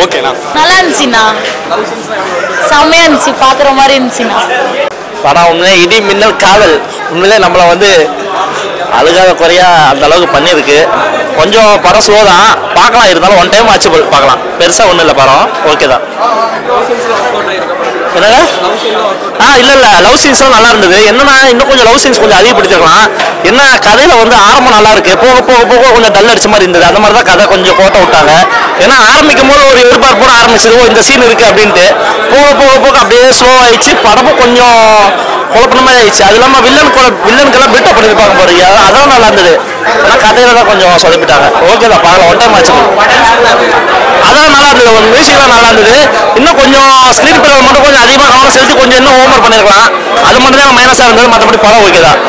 ஓகேண்ணா நல்லா இருந்துச்சுண்ணா செம்மையா இருந்துச்சு பார்க்குற மாதிரி இருந்துச்சுண்ணா படம் உண்மையிலே இடி மின்னல் காதல் உண்மையிலே நம்மளை வந்து அழுகாத குறையா அந்த அளவுக்கு பண்ணியிருக்கு கொஞ்சம் படம் ஸ்லோ தான் பார்க்கலாம் இருந்தாலும் ஒன் டைம் வாட்சபிள் பார்க்கலாம் பெருசாக ஒன்றும் இல்லை படம் ஓகே தான் என்னங்க ஆ இல்லை இல்லை லவ் சீன்ஸ்லாம் நல்லா இருந்தது என்னன்னா இன்னும் கொஞ்சம் லவ் சீன்ஸ் கொஞ்சம் அதிகப்படுத்திருக்கலாம் என்ன கதையில் வந்து ஆரம்பம் நல்லா இருக்கு போக போக போக கொஞ்சம் டல் அடிச்ச மாதிரி இருந்தது அந்த மாதிரி தான் கதை கொஞ்சம் கோட்டை விட்டாங்க ஏன்னா ஆரம்பிக்கும் போது ஒரு எதிர்பார்ப்போட ஆரம்பிச்சது ஓ இந்த சீன் இருக்கு அப்படின்ட்டு போக போக போக அப்படியே ஸ்லோ ஆயிடுச்சு படமும் கொஞ்சம் குழப்பின மாதிரி ஆயிடுச்சு அது இல்லாமல் வில்லன் வில்லனுக்கெல்லாம் பில்டப் பண்ணியிருப்பாங்க பாருங்க அதெல்லாம் நல்லா இருந்தது ஆனால் கதையில தான் கொஞ்சம் சொதப்பிட்டாங்க ஓகே தான் பார்க்கலாம் ஒன் டைம் ஆச்சு அதான் நல்லா இருந்தது ஒரு மியூசிக்லாம் நல்லா இருந்தது இன்னும் கொஞ்சம் ஸ்க்ரீன் பிளே மட்டும் கொஞ்சம் அதிகமாக கவனம் செலுத்தி கொஞ்சம் இன்னும் ஹோம்ஒர்க் பண்ணிருக்கலாம் அது மட்டும் தான் மைனஸாக இருந்தது மற்றபடி படம் ஓகே தான்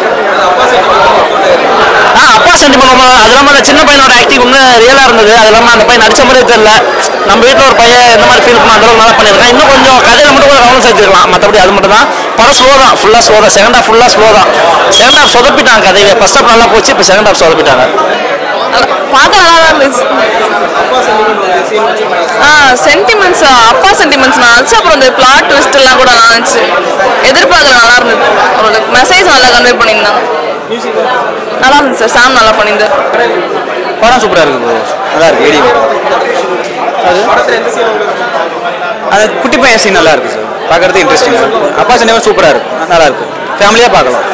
ஆ அப்பா சென்டிமெண்ட் ரொம்ப அது இல்லாமல் அந்த சின்ன பையனோட ஆக்டிங் இன்னும் ரியலாக இருந்தது அது இல்லாமல் அந்த பையன் நடிச்ச மாதிரியே தெரியல நம்ம வீட்டில் ஒரு பையன் எந்த மாதிரி ஃபீல் பண்ண அந்த அளவுக்கு நல்லா பண்ணியிருக்கான் இன்னும் கொஞ்சம் கதையில மட்டும் கொஞ்சம் கவனம் செலுத்திருக்கலாம் மற்றபடி அது மட்டும் தான் படம் ஸ்லோ தான் ஃபுல்லாக ஸ்லோ தான் செகண்ட் ஹாஃப் ஃபுல்லாக ஸ்லோ தான் செகண்ட் ஹாஃப் சொதப்பிட்டாங்க கதையை ஃபர்ஸ்ட் ஹாஃப் நல்லா போச்சு இப்போ செகண்ட் ஹாஃப் சொதப்பிட்டாங்க பார்க்க நல்லா தான் இருந்துச்சு ஆ சென்டிமெண்ட்ஸ் அப்பா சென்டிமெண்ட்ஸ் நல்லா இருந்துச்சு அப்புறம் இந்த பிளாட் ட்விஸ்ட் எல்லாம் கூட நல்லா இருந்துச்சு எதிர்பார்க்கல நல்லா இருந்தது அவரோட மெசேஜ் நல்லா கன்வே பண்ணியிருந்தாங்க நல்லா இருந்துச்சு சார் சாம் நல்லா பண்ணியிருந்தார் படம் சூப்பராக இருக்கு bro. நல்லா இருக்கு ஏடி அது குட்டி பையன் சீன் நல்லா இருக்கு சார் பார்க்கறது இன்ட்ரெஸ்டிங் அப்பா சினிமா சூப்பராக இருக்கு நல்லா இருக்கு ஃபேமிலியாக பார்க்கலாம்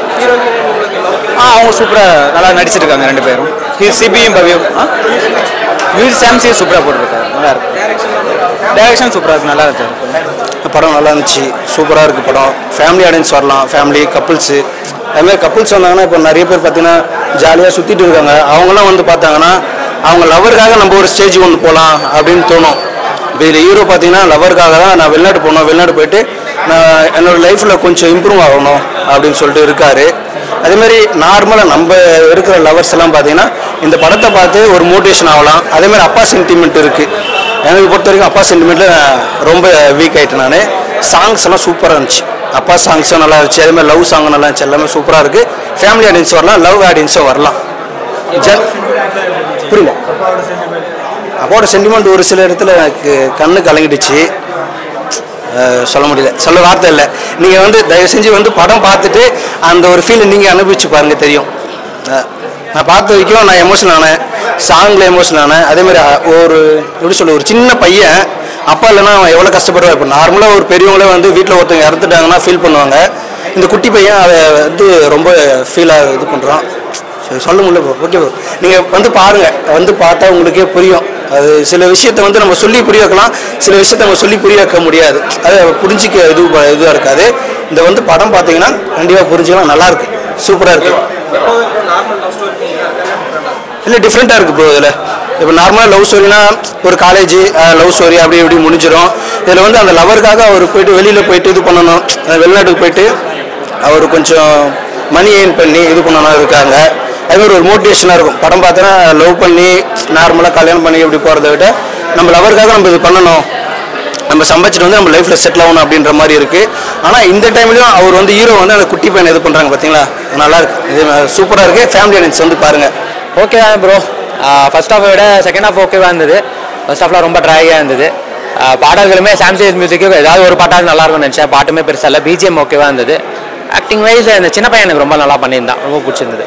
ஆ அவங்க சூப்பராக நல்லா நடிச்சிருக்காங்க ரெண்டு பேரும் சிபியும் பவியும் மியூசிக் சாம்சி சூப்பராக போட்டிருக்காரு நல்லா இருக்கு டைரக்ஷன் சூப்பராக இருக்கு நல்லா இருக்கு சார் படம் நல்லா இருந்துச்சு சூப்பராக இருக்குது படம் ஃபேமிலி ஆடியன்ஸ் வரலாம் ஃபேமிலி கப்புள்ஸு அதுமாதிரி கப்புள்ஸ் வந்தாங்கன்னா இப்போ நிறைய பேர் பார்த்தீங்கன்னா ஜாலியாக சுற்றிட்டு இருக்காங்க அவங்களாம் வந்து பார்த்தாங்கன்னா அவங்க லவருக்காக நம்ம ஒரு ஸ்டேஜ் ஒன்று போகலாம் அப்படின்னு தோணும் இப்போ இதில் ஹீரோ பார்த்தீங்கன்னா லவருக்காக தான் நான் வெளிநாடு போகணும் வெளிநாடு போயிட்டு நான் என்னோட லைஃப்பில் கொஞ்சம் இம்ப்ரூவ் ஆகணும் அப்படின்னு சொல்லிட்டு இருக்காரு அதேமாதிரி நார்மலாக நம்ம இருக்கிற லவர்ஸ் எல்லாம் பார்த்தீங்கன்னா இந்த படத்தை பார்த்து ஒரு மோட்டிவேஷன் ஆகலாம் அதேமாதிரி அப்பா சென்டிமெண்ட் இருக்குது எனக்கு பொறுத்த வரைக்கும் அப்பா சென்டிமெண்ட்டில் ரொம்ப வீக் ஆகிட்டேன் நான் சாங்ஸ் எல்லாம் சூப்பராக இருந்துச்சு அப்பா சாங்ஸும் நல்லா இருந்துச்சு அதே மாதிரி லவ் சாங் நல்லா இருந்துச்சு எல்லாமே சூப்பராக இருக்குது ஃபேமிலி ஆடியன்ஸ் வரலாம் லவ் ஆடியன்ஸும் வரலாம் ஜன் புரியல அப்பாவோட சென்டிமெண்ட் ஒரு சில இடத்துல எனக்கு கண்ணு கலங்கிடுச்சு அஹ் சொல்ல முடியல சொல்ல வார்த்தை இல்லை நீங்கள் வந்து தயவு செஞ்சு வந்து படம் பார்த்துட்டு அந்த ஒரு ஃபீல் நீங்கள் அனுபவிச்சு பாருங்க தெரியும் அஹ் நான் பார்த்த வரைக்கும் நான் எமோஷனல் ஆனேன் சாங்கில் எமோஷனல் ஆனேன் அதே மாதிரி அஹ், ஒரு எப்படி சொல்ல ஒரு சின்ன பையன் அப்பா இல்லைன்னா அவன் எவ்வளோ கஷ்டப்படுவான் இப்போ நார்மலாக ஒரு பெரியவங்களே வந்து வீட்டில் ஒருத்தவங்க இறந்துட்டாங்கன்னா ஃபீல் பண்ணுவாங்க இந்த குட்டி பையன் அதை வந்து ரொம்ப ஃபீலாக இது பண்ணுறான் சரி சொல்ல முடியல ப்ரோ ஓகே ப்ரோ நீங்கள் வந்து பாருங்கள் வந்து பார்த்தா உங்களுக்கே புரியும் அது சில விஷயத்தை வந்து நம்ம சொல்லி புரிய வைக்கலாம் சில விஷயத்தை நம்ம சொல்லி புரிய வைக்க முடியாது அது புரிஞ்சிக்க இது இதுவாக இருக்காது இந்த வந்து படம் பார்த்தீங்கன்னா கண்டிப்பாக புரிஞ்சுக்கலாம் நல்லா இருக்கு சூப்பராக இருக்கு இல்லை டிஃப்ரெண்ட்டாக இருக்குது ப்ரோ இதில் இப்போ நார்மலாக லவ் ஸ்டோரினா ஒரு காலேஜ் லவ் ஸ்டோரி அப்படி இப்படி முடிஞ்சிடும் இதில் வந்து அந்த லவருக்காக அவர் போயிட்டு வெளியில் போயிட்டு இது பண்ணணும் அஹ் வெளிநாட்டுக்கு போயிட்டு அவர் கொஞ்சம் மணி ஏர்ன் பண்ணி இது பண்ணணும் இருக்காங்க அது மாதிரி ஒரு மோட்டிவேஷனாக இருக்கும் படம் பார்த்தோன்னா லவ் பண்ணி நார்மலாக கல்யாணம் பண்ணி இப்படி போகிறத விட நம்ம லவருக்காக நம்ம இது பண்ணணும் நம்ம சம்பாதிச்சிட்டு வந்து நம்ம லைஃப்பில் செட்டில் ஆகணும் அப்படின்ற மாதிரி இருக்குது ஆனால் இந்த டைம்லையும் அவர் வந்து ஹீரோ வந்து அந்த குட்டி பையனை இது பண்ணுறாங்க பார்த்தீங்களா நல்லா இருக்கு இது சூப்பராக இருக்குது ஃபேமிலி ஆடியன்ஸ் வந்து பாருங்கள் ஓகே தான் ப்ரோ ஃபர்ஸ்ட் ஹாஃபை விட செகண்ட் ஹாஃப் ஓகேவா இருந்தது ஃபர்ஸ்ட் ஹாஃப்ல ரொம்ப ட்ராயாக இருந்தது ஆஹ் பாடல்களுமே சாம்சேஜ் மியூசிக்கு ஏதாவது ஒரு பாட்டாவது நல்லா இருக்கும்னு நினச்சேன் பாட்டுமே பெருசாக இல்லை பிஜிஎம் ஓகேவா இருந்தது ஆக்டிங் வைஸ் இந்த சின்ன பையன் எனக்கு ரொம்ப நல்லா பண்ணியிருந்தான் ரொம்ப பிடிச்சிருந்தது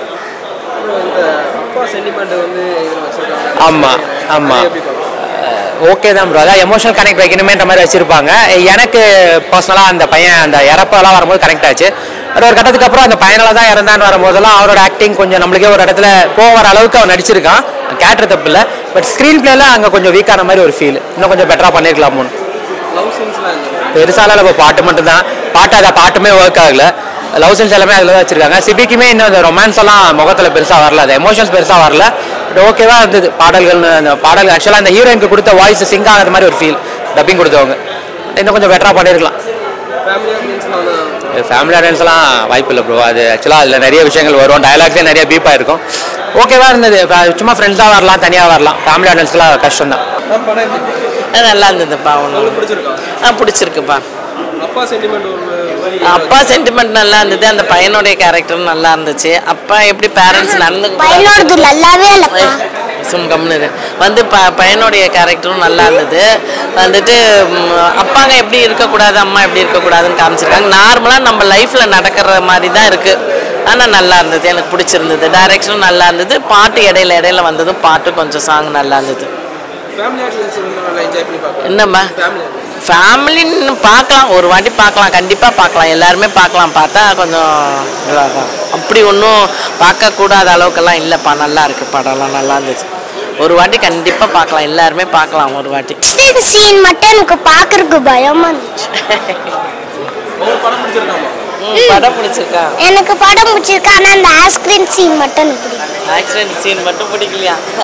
ஆமாம் ஆமாம் ஓகே தான் ப்ரோ அதான் எமோஷனல் கனெக்ட் வைக்கணுமேன்ற மாதிரி வச்சிருப்பாங்க எனக்கு பர்சனலாக அந்த பையன் அந்த இறப்பெல்லாம் வரும்போது கனெக்ட் ஆச்சு அது ஒரு கட்டத்துக்கு அப்புறம் அந்த பையனால தான் இறந்தான்னு வரும்போதெல்லாம் அவரோட ஆக்டிங் கொஞ்சம் நம்மளுக்கே ஒரு இடத்துல போகிற அளவுக்கு அவன் நடிச்சிருக்கான் கேரக்டர் தப்பு இல்லை பட் ஸ்க்ரீன் பிளேல அங்கே கொஞ்சம் வீக்கான மாதிரி ஒரு ஃபீல் இன்னும் கொஞ்சம் பெட்டராக பண்ணியிருக்கலாமோன்னு பெருசால இப்போ பாட்டு மட்டும்தான் பாட்டு அதை பாட்டுமே ஒர்க் ஆகல லவ் சென்ஸ் எல்லாமே அதில் தான் வச்சிருக்காங்க சிபிக்குமே இன்னும் அந்த ரொமான்ஸ் எல்லாம் முகத்தில் பெருசாக வரல அது எமோஷன்ஸ் பெருசாக வரல பட் ஓகேவா இருந்தது பாடல்கள் அந்த பாடல் ஆக்சுவலாக அந்த ஹீரோயினுக்கு கொடுத்த வாய்ஸ் சிங்க் ஆகிற மாதிரி ஒரு ஃபீல் டப்பிங் கொடுத்தவங்க இன்னும் கொஞ்சம் பெட்டராக பண்ணியிருக்கலாம் ஃபேமிலி ஆடியன்ஸ்லாம் வாய்ப்பு இல்லை ப்ரோ அது ஆக்சுவலாக அதில் நிறைய விஷயங்கள் வரும் டயலாக்ஸே நிறைய பீப்பாக இருக்கும் ஓகேவா இருந்தது ஃப- சும்மா ஃப்ரெண்ட்ஸாக வரலாம் தனியாக வரலாம் ஃபேமிலி ஆடியன்ஸ்க்குலாம் கஷ்டம் தான் நல்லா இருந்ததுப்பா ஒன்று ஆ பிடிச்சிருக்குப்பா அப்பா சென்டிமெண்ட் நல்லா இருந்தது அந்த பையனுடைய கேரக்டர் நல்லா இருந்துச்சு அப்பா எப்படி பேரண்ட்ஸ் நடந்து பையனோடது நல்லாவே இல்லப்பா சும் கம்னு இரு. வந்து ப பையனுடைய கேரக்டரும் நல்லா இருந்தது வந்துட்டு ம், அப்பாங்க எப்படி இருக்கக்கூடாது அம்மா எப்படி இருக்கக்கூடாதுன்னு காமிச்சிருக்காங்க நார்மலாக நம்ம லைஃப்பில் நடக்கிற மாதிரி தான் இருக்குது ஆனால் நல்லா இருந்தது எனக்கு பிடிச்சிருந்தது டைரக்ஷனும் நல்லா இருந்தது பாட்டு இடையில இடையில வந்ததும் பாட்டு கொஞ்சம் சாங் நல்லா இருந்தது என்னம்மா ஃபேமிலின்னு பார்க்கலாம் ஒரு வாட்டி பார்க்கலாம் கண்டிப்பாக பார்க்கலாம் எல்லாருமே பார்க்கலாம் பார்த்தா கொஞ்சம் இதாகும். அப்படி ஒன்றும் பார்க்கக்கூடாத அளவுக்கெல்லாம் இல்லைப்பா நல்லா இருக்கு படம்லாம் நல்லா இருந்துச்சு ஒரு வாட்டி கண்டிப்பாக பார்க்கலாம் எல்லாருமே பார்க்கலாம் ஒரு வாட்டி சீன் மட்டும் எனக்கு பார்க்கறதுக்கு பயமா இருந்துச்சு ம், படம் பிடிச்சிருக்கா எனக்கு படம் பிடிச்சிருக்கு ஆனா அந்த ஐஸ்கிரீம் சீன் மட்டும் எனக்கு பிடிக்கும் ஆக்சிடென்ட் சீன் மட்டும் பிடிக்கலையா